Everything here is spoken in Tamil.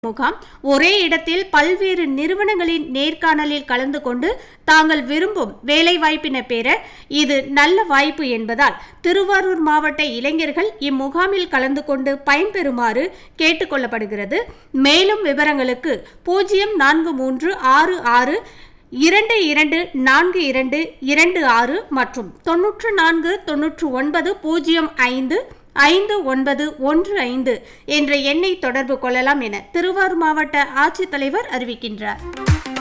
முகாம் ஒரே இடத்தில் பல்வேறு நிறுவனங்களின் நேர்காணலில் கலந்து கொண்டு தாங்கள் விரும்பும் வேலைவாய்ப்பினை பெற இது நல்ல வாய்ப்பு என்பதால் திருவாரூர் மாவட்ட இளைஞர்கள் இம்முகாமில் கலந்து கொண்டு பயன்பெறுமாறு கேட்டுக்கொள்ளப்படுகிறது மேலும் விவரங்களுக்கு பூஜ்ஜியம் நான்கு மூன்று ஆறு ஆறு இரண்டு இரண்டு நான்கு இரண்டு இரண்டு ஆறு மற்றும் தொன்னூற்று நான்கு தொன்னூற்று ஒன்பது பூஜ்ஜியம் ஐந்து ஐந்து ஒன்பது ஒன்று ஐந்து என்ற எண்ணை தொடர்பு கொள்ளலாம் என திருவாரூர் மாவட்ட ஆட்சித்தலைவர் அறிவிக்கின்றார்